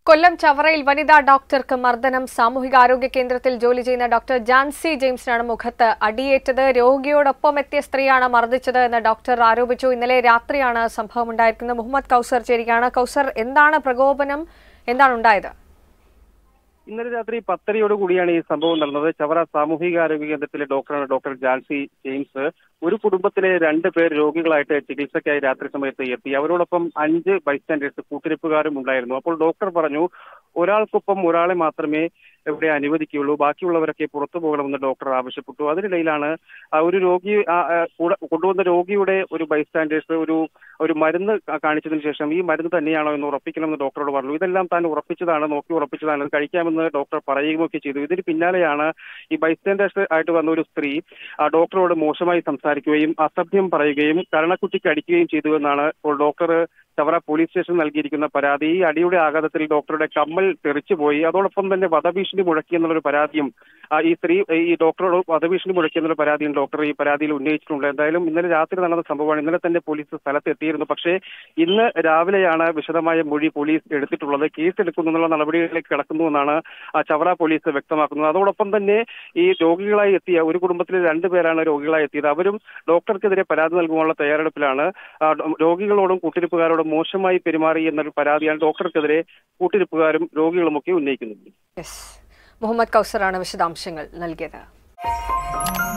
കൊല്ലം ചവറയിൽ വനിതാ ഡോക്ടർക്ക് മർദ്ദനം സാമൂഹികാരോഗ്യ കേന്ദ്രത്തിൽ ജോലി ചെയ്യുന്ന ഡോക്ടർ ജാൻസി ജെയിംസിനാണ് മുഖത്ത് അടിയേറ്റത് രോഗിയോടൊപ്പം എത്തിയ സ്ത്രീയാണ് മർദ്ദിച്ചത് എന്ന് ഡോക്ടർ ആരോപിച്ചു ഇന്നലെ രാത്രിയാണ് സംഭവം ഉണ്ടായിരിക്കുന്നത് മുഹമ്മദ് കൗസർ ചേരുകയാണ് കൗസർ എന്താണ് പ്രകോപനം എന്താണ് ഉണ്ടായത് ഇന്നലെ രാത്രി പത്തരയോട് കൂടിയാണ് ഈ സംഭവം നടന്നത് ചവറ സാമൂഹികാരോഗ്യ കേന്ദ്രത്തിലെ ഡോക്ടറാണ് ഡോക്ടർ ജാൻസി ജെയിംസ് ഒരു കുടുംബത്തിലെ രണ്ട് പേർ രോഗികളായിട്ട് ചികിത്സയ്ക്കായി രാത്രി സമയത്ത് എത്തി അവരോടൊപ്പം അഞ്ച് ബൈസ്റ്റാൻഡേഴ്സ് കൂട്ടിരിപ്പുകാരും ഉണ്ടായിരുന്നു അപ്പോൾ ഡോക്ടർ പറഞ്ഞു ഒരാൾക്കൊപ്പം ഒരാളെ മാത്രമേ ഇവിടെ അനുവദിക്കുകയുള്ളൂ ബാക്കിയുള്ളവരൊക്കെ പുറത്തു പോകണമെന്ന് ഡോക്ടർ ആവശ്യപ്പെട്ടു അതിനിടയിലാണ് ആ ഒരു രോഗി ആ, ആ, കൂടെ- കൊണ്ടുവന്ന രോഗിയുടെ ഒരു ബൈസ്റ്റാൻഡേഴ്സ് ഒരു ഒരു മരുന്ന് കാ- കാണിച്ചതിന് ശേഷം ഈ മരുന്ന് തന്നെയാണോ എന്ന് ഉറപ്പിക്കണമെന്ന് ഡോക്ടറോട് പറഞ്ഞു ഇതെല്ലാം താൻ ഉറപ്പിച്ചതാണ് നോക്കി ഉറപ്പിച്ചതാണ് ഇത് കഴിക്കാമെന്ന് ഡോക്ടർ പറയുകയൊക്കെ ചെയ്തു ഇതിന് പിന്നാലെയാണ് ഈ ബൈസ്റ്റാൻഡേഴ്സ് ആയിട്ട് വന്ന ഒരു സ്ത്രീ ആ ഡോക്ടറോട് മോശമായി സംസാരിക്കുകയും അസഭ്യം പറയുകയും കരണക്കുറ്റിക്ക് അടിക്കുകയും ചെയ്തു എന്നാണ് ഇപ്പോൾ ഡോക്ടർ ചവറ പോലീസ് സ്റ്റേഷൻ നൽകിയിരിക്കുന്ന പരാതി ഈ അടിയുടെ ആഘാതത്തിൽ ഡോക്ടറുടെ കമ്മൽ തെറിച്ചുപോയി അതോടൊപ്പം തന്നെ വധഭീഷണി മുഴക്കി എന്നുള്ളൊരു പരാതിയും ആ, ഈ സ്ത്രീ ഈ ഡോക്ടറോട് വധഭീഷണി മുഴക്കി എന്നുള്ള പരാതിയും ഡോക്ടർ ഈ പരാതിയിൽ ഉന്നയിച്ചിട്ടുണ്ട് എന്തായാലും ഇന്നലെ രാത്രി നടന്ന സംഭവമാണ് ഇന്നലെ തന്നെ പോലീസ് സ്ഥലത്തെത്തിയിരുന്നു പക്ഷേ ഇന്ന് രാവിലെയാണ് വിശദമായ മൊഴി പോലീസ് എടുത്തിട്ടുള്ളത് കേസ് എടുക്കുന്നു എന്നുള്ള നടപടികളിലേക്ക് കിടക്കുന്നുവെന്നാണ് ആ, ചവറ പോലീസ് വ്യക്തമാക്കുന്നത് അതോടൊപ്പം തന്നെ ഈ രോഗികളായി എത്തിയ ഒരു കുടുംബത്തിലെ രണ്ടുപേരാണ് രോഗികളായി എത്തിയത് അവരും ഡോക്ടർക്കെതിരെ പരാതി നൽകുവാനുള്ള തയ്യാറെടുപ്പിലാണ് ആ, ഡോ- രോഗികളോടും കൂട്ടിരിപ്പുകാരോടും മോശമായി പെരുമാറി എന്നൊരു പരാതിയാണ് ഡോക്ടർക്കെതിരെ കൂട്ടിരിപ്പുകാരും രോഗികളുമൊക്കെ ഉന്നയിക്കുന്നത് യെസ് മുഹമ്മദ് കൗസറാണ് വിശദാംശങ്ങൾ നൽകിയത്